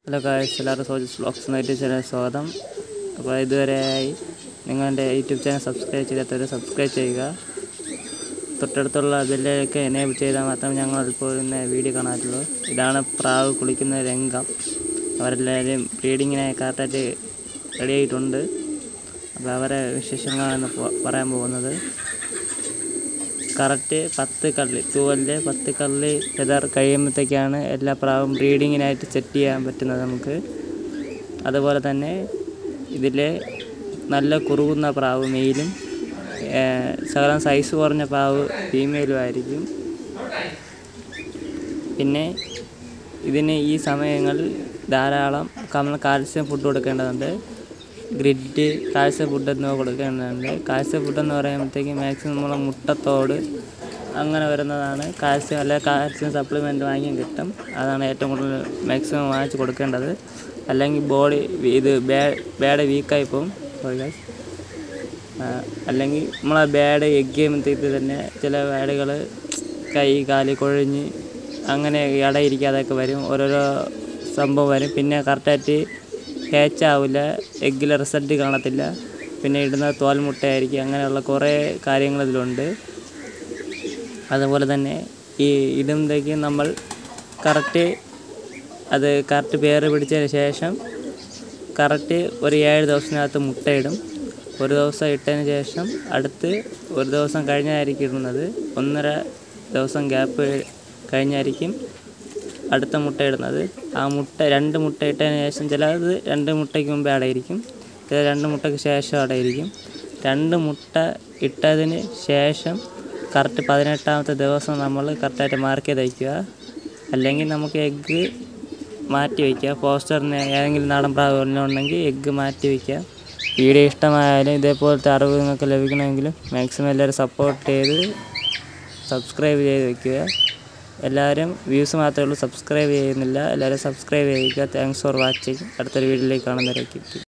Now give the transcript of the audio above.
Hello കാഴ്ച എല്ലാവരും Sojas vlogs എന്ന യൂട്യൂബ് ചാനൽ സ്വാഗതം അപ്പോൾ ഇതുവരെയായി നിങ്ങളുടെ യൂട്യൂബ് ചാനൽ സബ്സ്ക്രൈബ് ചെയ്യാത്തവർ സബ്സ്ക്രൈബ് ചെയ്യുക തൊട്ടടുത്തുള്ള ബെല്ലൊക്കെ എനേബിൾ ചെയ്താൽ മാത്രമേ ഞങ്ങൾ ഇപ്പോൾ ഇന്ന് വീഡിയോ കാണാറ്റുള്ളൂ ഇതാണ് പ്രാവ് കുളിക്കുന്ന രംഗം അവരെല്ലാവരും ബ്രീഡിങ്ങിനായി കറക്റ്റായിട്ട് റെഡി ആയിട്ടുണ്ട് അപ്പോൾ അവരെ വിശേഷങ്ങളാണ് പ- പറയാൻ പോകുന്നത് കറക്റ്റ് പത്ത് കള്ളി തൂവലിൽ പത്ത് കള്ളി ഫെദർ കഴിയുമ്പോഴത്തേക്കാണ് എല്ലാ പ്രാവും ബ്രീഡിങ്ങിനായിട്ട് സെറ്റ് ചെയ്യാൻ പറ്റുന്നത് നമുക്ക് അതുപോലെ തന്നെ ഇതിൽ നല്ല കുറുകുന്ന പ്രാവ് മെയിലും ഏഹ്, ശകലം സൈസ് കുറഞ്ഞ പ്രാവ് ഫീമെയിലും ആയിരിക്കും പിന്നെ ഇതിന് ഈ സമയങ്ങളിൽ ധാരാളം നമ്മൾ കാൽസ്യം ഫുഡ് കൊടുക്കേണ്ടതുണ്ട് ഗ്രിഡ് കാൽസ്യം ഫുഡ് എന്നിവ കൊടുക്കേണ്ടതുണ്ട് കാൽസ്യം ഫുഡ് എന്ന് പറയുമ്പോഴത്തേക്ക് മാക്സിമം നമ്മളെ മുട്ടത്തോട് അങ്ങനെ വരുന്നതാണ് കാൽസ്യം അല്ലെങ്കിൽ കാൽസ്യം സപ്ലിമെൻറ്റ് വാങ്ങിയും കിട്ടും അതാണ് ഏറ്റവും കൂടുതൽ മാക്സിമം വാങ്ങിച്ച് കൊടുക്കേണ്ടത് അല്ലെങ്കിൽ ബോഡി ഇത് ബേ ബാഡ് വീക്കായി പോകും Sorry guys. ആ, അല്ലെങ്കിൽ നമ്മളെ ബാഡ് എഗ് ചെയ്യുമ്പോഴത്തേക്ക് തന്നെ ചില ബാഡുകൾ കൈ കാല് കുഴഞ്ഞ് അങ്ങനെ ഇടയിരിക്കാതെയൊക്കെ വരും ഓരോരോ സംഭവം വരും പിന്നെ കറക്റ്റായിട്ട് hatch ആവില്ല എഗ്ഗിലെ റിസൾട്ട് കാണത്തില്ല പിന്നെ ഇടുന്ന തോൽമുട്ടയായിരിക്കും അങ്ങനെയുള്ള കുറേ കാര്യങ്ങൾ ഇതിലുണ്ട് അതുപോലെ തന്നെ ഈ ഇടുമ്പോഴത്തേക്ക് നമ്മൾ കറക്റ്റ് അത് കറക്റ്റ് പേര് പിടിച്ചതിന് ശേഷം കറക്റ്റ് ഒരു ഏഴ് ദിവസത്തിനകത്ത് മുട്ടയിടും ഒരു ദിവസം ഇട്ടതിന് ശേഷം അടുത്ത് ഒരു ദിവസം കഴിഞ്ഞായിരിക്കും ഇടുന്നത് ഒന്നര ദിവസം ഗ്യാപ്പ് കഴിഞ്ഞായിരിക്കും അടുത്ത മുട്ട ഇടുന്നത് ആ മുട്ട രണ്ട് മുട്ട ഇട്ടതിന് ശേഷം ചിലത് രണ്ട് മുട്ടയ്ക്ക് മുമ്പേ അടയിരിക്കും ചില രണ്ട് മുട്ടയ്ക്ക് ശേഷം അടയിരിക്കും രണ്ട് മുട്ട ഇട്ടതിന് ശേഷം കറക്റ്റ് പതിനെട്ടാമത്തെ ദിവസം നമ്മൾ കറക്റ്റായിട്ട് മാർക്ക് ചെയ്ത് വയ്ക്കുക അല്ലെങ്കിൽ നമുക്ക് എഗ്ഗ് മാറ്റി വയ്ക്കുക പോസ്റ്ററിന് ഏതെങ്കിലും നാടൻ പ്രാവുകളിലും ഉണ്ടെങ്കിൽ എഗ്ഗ് മാറ്റി വയ്ക്കുക വീഡിയോ ഇഷ്ടമായാലും ഇതേപോലത്തെ അറിവ് നിങ്ങൾക്ക് ലഭിക്കണമെങ്കിലും മാക്സിമം എല്ലാവരും സപ്പോർട്ട് ചെയ്ത് സബ്സ്ക്രൈബ് ചെയ്ത് വെക്കുക എല്ലാവരും വ്യൂസ് മാത്രമേ ഉള്ളൂ സബ്സ്ക്രൈബ് ചെയ്യുന്നില്ല എല്ലാവരും സബ്സ്ക്രൈബ് ചെയ്യുക താങ്ക്സ് ഫോർ വാച്ചിങ് അടുത്തൊരു വീഡിയോയിലേക്ക് കാണുന്നവരേക്കും